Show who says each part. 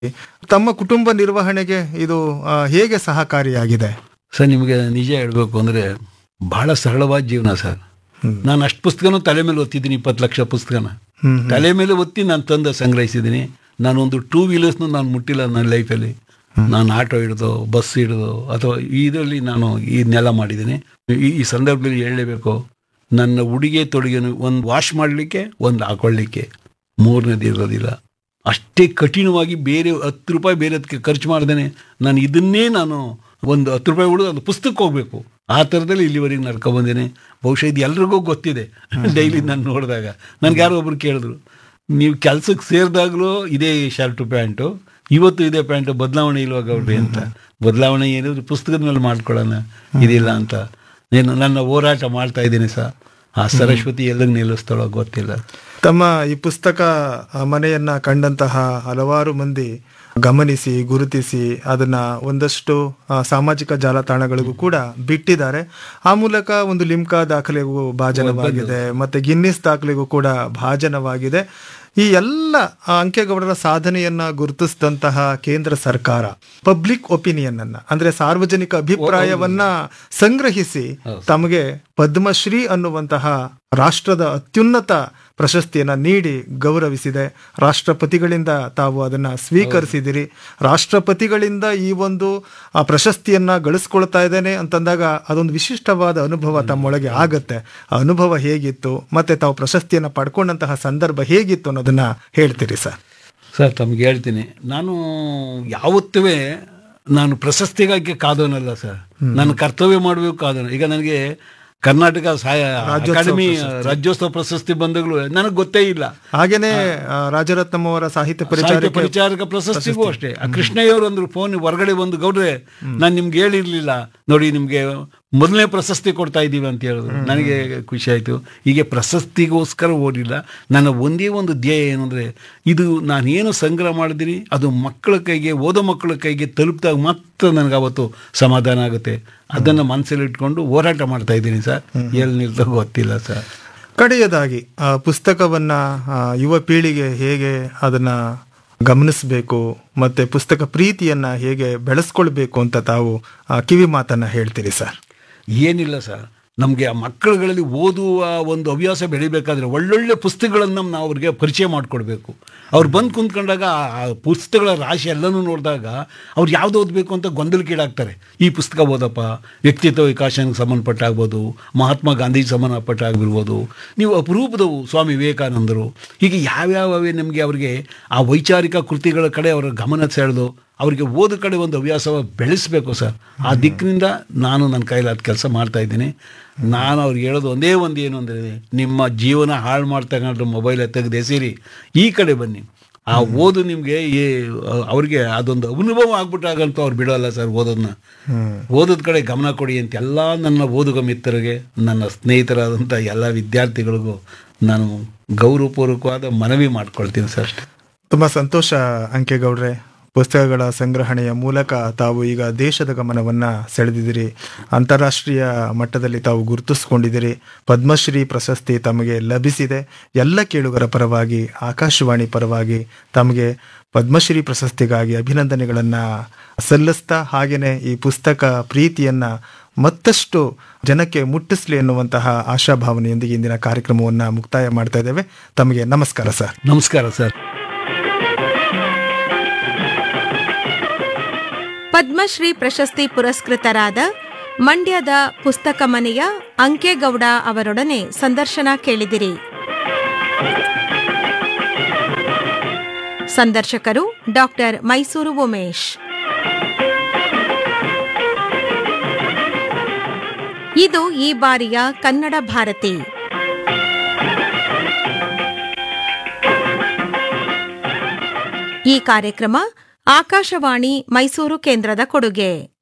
Speaker 1: ತಮ್ಮ ಕುಟುಂಬ ನಿರ್ವಹಣೆಗೆ ಇದು ಆ, ಹೇಗೆ ಸಹಕಾರಿಯಾಗಿದೆ
Speaker 2: ಸರ್ ನಿಮಗೆ ನಿಜ ಹೇಳಬೇಕು ಅಂದರೆ ಬಹಳ ಸರಳವಾದ ಜೀವನ ಸರ್ ನಾನು ಅಷ್ಟು ಪುಸ್ತಕನೂ ತಲೆ ಮೇಲೆ ಓದ್ತಿದ್ದೀನಿ ಇಪ್ಪತ್ತು ಲಕ್ಷ ಪುಸ್ತಕನ
Speaker 1: ಹ್ಮ್
Speaker 2: ತಲೆ ಮೇಲೆ ಒತ್ತಿ ನಾನು ತಂದು ಸಂಗ್ರಹಿಸಿದ್ದೀನಿ ನಾನೊಂದು ಟೂ ವೀಲರ್ಸ್ನು ನಾನು ಮುಟ್ಟಿಲ್ಲ ನನ್ನ ಲೈಫಲ್ಲಿ ನಾನು ಆಟೋ ಹಿಡಿದು ಬಸ್ ಹಿಡಿದು ಅಥವಾ ಇದರಲ್ಲಿ ನಾನು ಇದನ್ನೆಲ್ಲ ಮಾಡಿದ್ದೀನಿ ಈ ಈ ಸಂದರ್ಭದಲ್ಲಿ ಹೇಳಲೇಬೇಕು ನನ್ನ ಉಡುಗೆ ತೊಡುಗೆನು ಒಂದು ವಾಶ್ ಮಾಡಲಿಕ್ಕೆ ಒಂದು ಹಾಕೊಳ್ಳಿಕ್ಕೆ ಮೂರನೇದು ಇರೋದಿಲ್ಲ ಅಷ್ಟೇ ಕಠಿಣವಾಗಿ ಬೇರೆ ಹತ್ತು ರೂಪಾಯಿ ಬೇರೆ ಅದಕ್ಕೆ ಖರ್ಚು ಮಾಡ್ದೇನೆ ನಾನು ಇದನ್ನೇ ನಾನು ಒಂದು ಹತ್ತು ರೂಪಾಯಿ ಉಳಿದು ಅದು ಪುಸ್ತಕಕ್ಕೆ ಹೋಗಬೇಕು ಆ ಥರದಲ್ಲಿ ಇಲ್ಲಿವರೆಗೆ ನಡ್ಕೊಬಂದೇನೆ ಬಹುಶಃ ಇದು ಎಲ್ರಿಗೂ ಗೊತ್ತಿದೆ ಡೈಲಿ ನಾನು ನೋಡಿದಾಗ ನನಗೆ ಯಾರೋ ಒಬ್ರು ಕೇಳಿದ್ರು ನೀವು ಕೆಲ್ಸಕ್ಕೆ ಸೇರಿದಾಗಲೂ ಇದೇ ಶರ್ಟು ಪ್ಯಾಂಟು ಇವತ್ತು ಇದೇ ಪ್ಯಾಂಟು ಬದಲಾವಣೆ ಇಲ್ವಾ ಗೌಡ್ರಿ ಅಂತ ಬದಲಾವಣೆ ಏನಿದ್ರು ಪುಸ್ತಕದ ಮೇಲೆ ಮಾಡ್ಕೊಳ್ಳೋಣ ಇದಿಲ್ಲ ಅಂತ నేను ನನ್ನ ಹೋರಾಟ ಮಾಡ್ತಾ ಇದ್ದೀನಿ ಸರ್ ಆ ಸರಸ್ವತಿ ಎಲ್ಲಿಗೆ ನಿಲ್ಲಿಸ್ತಾಳೋ ಗೊತ್ತಿಲ್ಲ
Speaker 1: ತಮ್ಮ ಈ ಪುಸ್ತಕ ಆ, ಮನೆಯನ್ನ ಕಂಡಂತಹ ಹಲವಾರು ಮಂದಿ ಗಮನಿಸಿ ಗುರುತಿಸಿ ಅದನ್ನ ಒಂದಷ್ಟು ಆ, ಸಾಮಾಜಿಕ ಜಾಲತಾಣಗಳಿಗೂ ಕೂಡ ಬಿಟ್ಟಿದ್ದಾರೆ ಆ ಮೂಲಕ ಒಂದು ಲಿಮ್ಕಾ ದಾಖಲೆಗೂ ಭಾಜನವಾಗಿದೆ ಮತ್ತೆ ಗಿನ್ನಿಸ್ ದಾಖಲೆಗೂ ಕೂಡ ಭಾಜನವಾಗಿದೆ ಈ ಎಲ್ಲ ಆ, ಅಂಕೇಗೌಡರ ಸಾಧನೆಯನ್ನ ಗುರುತಿಸಿದಂತಹ ಕೇಂದ್ರ ಸರ್ಕಾರ ಪಬ್ಲಿಕ್ ಒಪಿನಿಯನ್ ಅನ್ನ ಅಂದ್ರೆ ಸಾರ್ವಜನಿಕ ಅಭಿಪ್ರಾಯವನ್ನ ಸಂಗ್ರಹಿಸಿ ತಮಗೆ ಪದ್ಮಶ್ರೀ ಅನ್ನುವಂತಹ ರಾಷ್ಟ್ರದ ಅತ್ಯುನ್ನತ ಪ್ರಶಸ್ತಿಯನ್ನ ನೀಡಿ ಗೌರವಿಸಿದೆ ರಾಷ್ಟ್ರಪತಿಗಳಿಂದ ತಾವು ಅದನ್ನ ಸ್ವೀಕರಿಸಿದಿರಿ ರಾಷ್ಟ್ರಪತಿಗಳಿಂದ ಈ ಒಂದು ಆ ಪ್ರಶಸ್ತಿಯನ್ನ ಗಳಿಸ್ಕೊಳ್ತಾ ಇದ್ದೇನೆ ಅಂತಂದಾಗ ಅದೊಂದು ವಿಶಿಷ್ಟವಾದ ಅನುಭವ ತಮ್ಮೊಳಗೆ ಆಗತ್ತೆ ಆ ಅನುಭವ ಹೇಗಿತ್ತು ಮತ್ತೆ ತಾವು ಪ್ರಶಸ್ತಿಯನ್ನ ಪಡ್ಕೊಂಡಂತಹ ಸಂದರ್ಭ ಹೇಗಿತ್ತು ಅನ್ನೋದನ್ನ ಹೇಳ್ತೀರಿ ಸರ್
Speaker 2: ಸರ್ ತಮ್ಗೆ ಹೇಳ್ತೀನಿ ನಾನು ಯಾವತ್ತೂ ನಾನು ಪ್ರಶಸ್ತಿಗಾಗಿ ಕಾದೋನಲ್ಲ ಸರ್ ನಾನು ಕರ್ತವ್ಯ ಮಾಡಬೇಕು ಕಾದೋನು ಈಗ ನನಗೆ ಕರ್ನಾಟಕ ಸಾಯ ಅಕಾಡೆಮಿ ರಾಜ್ಯೋತ್ಸವ ಪ್ರಶಸ್ತಿ ಬಂದಾಗಲೂ ನನಗೆ ಗೊತ್ತೇ ಇಲ್ಲ
Speaker 1: ಹಾಗೇನೆ ಆ, ರಾಜರತ್ನಂ ಅವರ ಸಾಹಿತ್ಯ ಪರಿಚಯ
Speaker 2: ಸಾಹಿತ್ಯ ಪರಿಚಾರಕ ಪ್ರಶಸ್ತಿಗೂ ಅಷ್ಟೇ ಆ ಕೃಷ್ಣಯ್ಯವರು ಅಂದ್ರು ಫೋನ್ ಹೊರಗಡೆ ಬಂದು ಗೌಡ್ರೆ ನಾನು ನಿಮ್ಗೆ ಹೇಳಿರ್ಲಿಲ್ಲ ನೋಡಿ ನಿಮ್ಗೆ ಮೊದಲನೇ ಪ್ರಶಸ್ತಿ ಕೊಡ್ತಾ ಇದ್ದೀವಿ ಅಂತ ಹೇಳಿದ್ರು ನನಗೆ ಖುಷಿ ಆಯ್ತು ಹೀಗೆ ಪ್ರಶಸ್ತಿಗೋಸ್ಕರ ಓಡಿಲ್ಲ ನನ್ನ ಒಂದೇ ಒಂದು ಧ್ಯೇಯ ಏನು ಅಂದ್ರೆ ಇದು ನಾನು ಏನು ಸಂಗ್ರಹ ಮಾಡಿದಿನಿ ಅದು ಮಕ್ಕಳ ಕೈಗೆ ಓದೋ ಮಕ್ಕಳ ಕೈಗೆ ತಲುಪಿದಾಗ ಮಾತ್ರ ನನಗೆ ಅವತ್ತು ಸಮಾಧಾನ ಆಗುತ್ತೆ ಅದನ್ನು ಮನಸ್ಸಲ್ಲಿ ಇಟ್ಕೊಂಡು ಹೋರಾಟ ಮಾಡ್ತಾ ಇದ್ದೀನಿ ಸರ್ ಎಲ್ಲಿ ನಿಲ್ತ ಗೊತ್ತಿಲ್ಲ ಸರ್
Speaker 1: ಕಡೆಯದಾಗಿ ಆ ಪುಸ್ತಕವನ್ನ ಆ, ಯುವ ಪೀಳಿಗೆ ಹೇಗೆ ಅದನ್ನ ಗಮನಿಸಬೇಕು ಮತ್ತೆ ಪುಸ್ತಕ ಪ್ರೀತಿಯನ್ನ ಹೇಗೆ ಬೆಳೆಸ್ಕೊಳ್ಬೇಕು ಅಂತ ತಾವು ಆ, ಕಿವಿ ಮಾತನ್ನ ಹೇಳ್ತೀರಿ ಸರ್
Speaker 2: ಏನಿಲ್ಲ ಸರ್ ನಮಗೆ ಆ ಮಕ್ಕಳುಗಳಲ್ಲಿ ಓದುವ ಒಂದು ಹವ್ಯಾಸ ಬೆಳಿಬೇಕಾದ್ರೆ ಒಳ್ಳೊಳ್ಳೆ ಪುಸ್ತಕಗಳನ್ನು ನಾವು ಅವ್ರಿಗೆ ಪರಿಚಯ ಮಾಡಿಕೊಡ್ಬೇಕು ಅವ್ರು ಬಂದು ಕುಂತ್ಕೊಂಡಾಗ ಆ ಆ ಪುಸ್ತಕಗಳ ರಾಶಿ ಎಲ್ಲನೂ ನೋಡಿದಾಗ ಅವ್ರು ಯಾವ್ದು ಓದಬೇಕು ಅಂತ ಗೊಂದಲಕ್ಕೀಡಾಗ್ತಾರೆ ಈ ಪುಸ್ತಕ ಓದಪ್ಪ ವ್ಯಕ್ತಿತ್ವ ವಿಕಾಸಕ್ಕೆ ಸಂಬಂಧಪಟ್ಟ ಆಗ್ಬೋದು ಮಹಾತ್ಮ ಗಾಂಧಿ ಸಂಬಂಧಪಟ್ಟ ಆಗಿರ್ಬೋದು ನೀವು ಅಪರೂಪದವು ಸ್ವಾಮಿ ವಿವೇಕಾನಂದರು ಹೀಗೆ ಯಾವ್ಯಾವೇ ನಿಮಗೆ ಅವರಿಗೆ ಆ ವೈಚಾರಿಕ ಕೃತಿಗಳ ಕಡೆ ಅವರ ಗಮನ ಸೆಳೆದು ಅವರಿಗೆ ಓದ ಕಡೆ ಒಂದು ಹವ್ಯಾಸ ಬೆಳೆಸಬೇಕು ಸರ್ ಆ ದಿಕ್ಕಿನಿಂದ ನಾನು ನನ್ನ ಕೈಲಾದ ಕೆಲಸ ಮಾಡ್ತಾ ಇದ್ದೀನಿ ನಾನು ಅವ್ರಿಗೆ ಹೇಳೋದು ಒಂದೇ ಒಂದು ಏನು ಅಂದರೆ ನಿಮ್ಮ ಜೀವನ ಹಾಳು ಮಾಡ್ತಕ್ಕಂಥ ಮೊಬೈಲ್ ತೆಗೆದು ಎಸೀರಿ ಈ ಕಡೆ ಬನ್ನಿ ಆ ಓದು ನಿಮಗೆ ಅವ್ರಿಗೆ ಅದೊಂದು ಅನುಭವ ಆಗ್ಬಿಟ್ಟಾಗಂತೂ ಅವ್ರು ಬಿಡೋಲ್ಲ ಸರ್ ಓದೋದನ್ನ ಓದೋದ ಕಡೆ ಗಮನ ಕೊಡಿ ಅಂತ ಎಲ್ಲ ನನ್ನ ಓದುಗ ಮಿತ್ರರಿಗೆ ನನ್ನ ಸ್ನೇಹಿತರಾದಂಥ ಎಲ್ಲ ವಿದ್ಯಾರ್ಥಿಗಳಿಗೂ ನಾನು ಗೌರವಪೂರ್ವಕವಾದ ಮನವಿ ಮಾಡ್ಕೊಳ್ತೀನಿ ಸರ್ ಅಷ್ಟೇ
Speaker 1: ತುಂಬಾ ಸಂತೋಷ ಅಂಕೇಗೌಡ್ರೆ ಪುಸ್ತಕಗಳ ಸಂಗ್ರಹಣೆಯ ಮೂಲಕ ತಾವು ಈಗ ದೇಶದ ಗಮನವನ್ನ ಸೆಳೆದಿದ್ದೀರಿ ಅಂತಾರಾಷ್ಟ್ರೀಯ ಮಟ್ಟದಲ್ಲಿ ತಾವು ಗುರುತಿಸ್ಕೊಂಡಿದ್ದೀರಿ ಪದ್ಮಶ್ರೀ ಪ್ರಶಸ್ತಿ ತಮಗೆ ಲಭಿಸಿದೆ ಎಲ್ಲ ಕೇಳುಗರ ಪರವಾಗಿ ಆಕಾಶವಾಣಿ ಪರವಾಗಿ ತಮಗೆ ಪದ್ಮಶ್ರೀ ಪ್ರಶಸ್ತಿಗಾಗಿ ಅಭಿನಂದನೆಗಳನ್ನ ಸಲ್ಲಿಸ್ತಾ ಹಾಗೇನೆ ಈ ಪುಸ್ತಕ ಪ್ರೀತಿಯನ್ನ ಮತ್ತಷ್ಟು ಜನಕ್ಕೆ ಮುಟ್ಟಿಸ್ಲಿ ಎನ್ನುವಂತಹ ಆಶಾಭಾವನೆಯೊಂದಿಗೆ ಇಂದಿನ ಕಾರ್ಯಕ್ರಮವನ್ನ ಮುಕ್ತಾಯ ಮಾಡ್ತಾ ಇದ್ದೇವೆ ತಮಗೆ ನಮಸ್ಕಾರ ಸರ್
Speaker 2: ನಮಸ್ಕಾರ ಸರ್
Speaker 3: ಪದ್ಮಶ್ರೀ ಪ್ರಶಸ್ತಿ ಪುರಸ್ಕೃತರಾದ ಮಂಡ್ಯದ ಪುಸ್ತಕ ಮನೆಯ ಅಂಕೇಗೌಡ ಅವರೊಡನೆ ಸಂದರ್ಶನ ಕೇಳಿದಿರಿ ಸಂದರ್ಶಕರು ಡಾಕ್ಟರ್ ಮೈಸೂರು ಉಮೇಶ್ ಇದು ಈ ಬಾರಿಯ ಕನ್ನಡ ಭಾರತಿ ಈ ಕಾರ್ಯಕ್ರಮ ಆಕಾಶವಾಣಿ ಮೈಸೂರು ಕೇಂದ್ರದ ಕೊಡುಗೆ